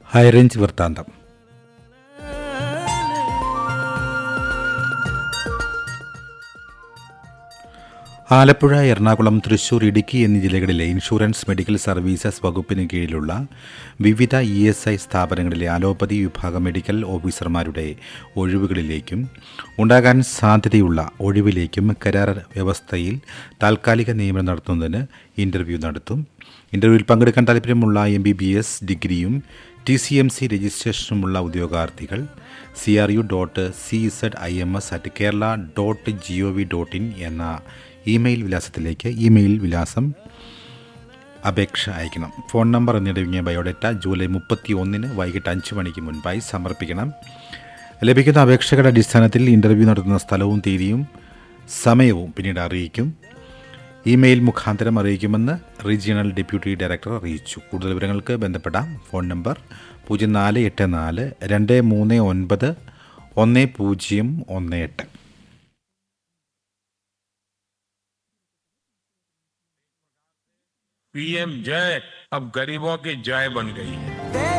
high range വൃത്താന്തം ആലപ്പുഴ എറണാകുളം തൃശൂർ ഇടുക്കി എന്നീ ജില്ലകളിലെ ഇൻഷുറൻസ് മെഡിക്കൽ സർവീസസ് വകുപ്പിന് കീഴിലുള്ള വിവിധ ഇ എസ് ഐ സ്ഥാപനങ്ങളിലെ അലോപ്പതി വിഭാഗം മെഡിക്കൽ ഓഫീസർമാരുടെ ഒഴിവുകളിലേക്കും ഉണ്ടാകാൻ സാധ്യതയുള്ള ഒഴിവിലേക്കും കരാർ വ്യവസ്ഥയിൽ താൽക്കാലിക നിയമനം നടത്തുന്നതിന് ഇൻ്റർവ്യൂ നടത്തും ഇൻ്റർവ്യൂവിൽ പങ്കെടുക്കാൻ താൽപ്പര്യമുള്ള എം ബി ബി എസ് ഡിഗ്രിയും ടി സി എം സി രജിസ്ട്രേഷനുമുള്ള ഉദ്യോഗാർത്ഥികൾ C R U dot C Z I M S at Kerala dot G O V dot in എന്ന ഇമെയിൽ വിലാസത്തിലേക്ക് ഇമെയിൽ വിലാസം അപേക്ഷ അയക്കണം ഫോൺ നമ്പർ എന്നിടങ്ങിയ ബയോഡേറ്റ ജൂലൈ മുപ്പത്തി ഒന്നിന് വൈകിട്ട് അഞ്ച് മണിക്ക് മുൻപായി സമർപ്പിക്കണം ലഭിക്കുന്ന അപേക്ഷകളുടെ അടിസ്ഥാനത്തിൽ ഇൻ്റർവ്യൂ നടത്തുന്ന സ്ഥലവും തീയതിയും സമയവും പിന്നീട് അറിയിക്കും ഇമെയിൽ മുഖാന്തരം അറിയിക്കുമെന്ന് റീജിയണൽ ഡെപ്യൂട്ടി ഡയറക്ടർ അറിയിച്ചു കൂടുതൽ വിവരങ്ങൾക്ക് ബന്ധപ്പെടാം ഫോൺ നമ്പർ പൂജ്യം നാല് എട്ട് നാല് രണ്ട് മൂന്ന് ഒൻപത് ഒന്ന് പൂജ്യം ഒന്ന് എട്ട് पीएम जय अब गरीबों की जय बन गई है